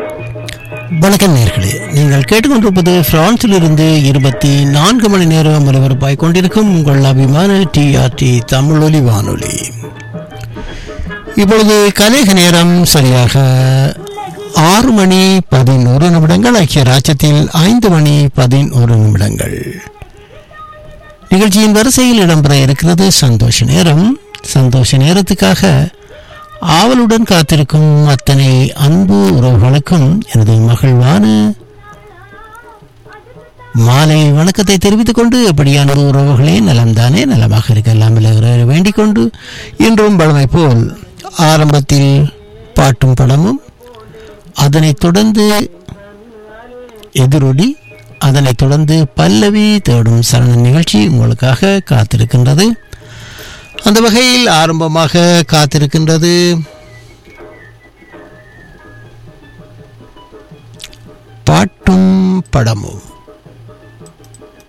வணக்கம் நேர்களே நீங்கள் கேட்டுக்கொண்டிருப்பது பிரான்சில் இருந்து இருபத்தி நான்கு மணி நேரம் ஒலிபரப்பாய் கொண்டிருக்கும் உங்கள் அபிமான டிஆர்டி தமிழ் ஒலி வானொலி இப்பொழுது கலேக நேரம் சரியாக ஆறு மணி பதினோரு நிமிடங்கள் ஐக்கிய ராஜ்யத்தில் ஐந்து மணி பதினோரு நிமிடங்கள் நிகழ்ச்சியின் வரிசையில் இடம்பெற இருக்கிறது சந்தோஷ நேரம் சந்தோஷ நேரத்துக்காக ஆவலுடன் காத்திருக்கும் அத்தனை அன்பு உறவுகளுக்கும் எனது மகிழ்வான மாலை வணக்கத்தை தெரிவித்துக் கொண்டு எப்படியான உறவுகளே நலம்தானே நலமாக இருக்கலாம் இளைஞரை வேண்டிக் கொண்டு இன்றும் பழமை போல் ஆரம்பத்தில் பாட்டும் படமும் அதனைத் தொடர்ந்து எதிரொலி அதனைத் தொடர்ந்து பல்லவி தேடும் சரண நிகழ்ச்சி உங்களுக்காக காத்திருக்கின்றது அந்த வகையில் ஆரம்பமாக காத்திருக்கின்றது பாட்டும் படமும்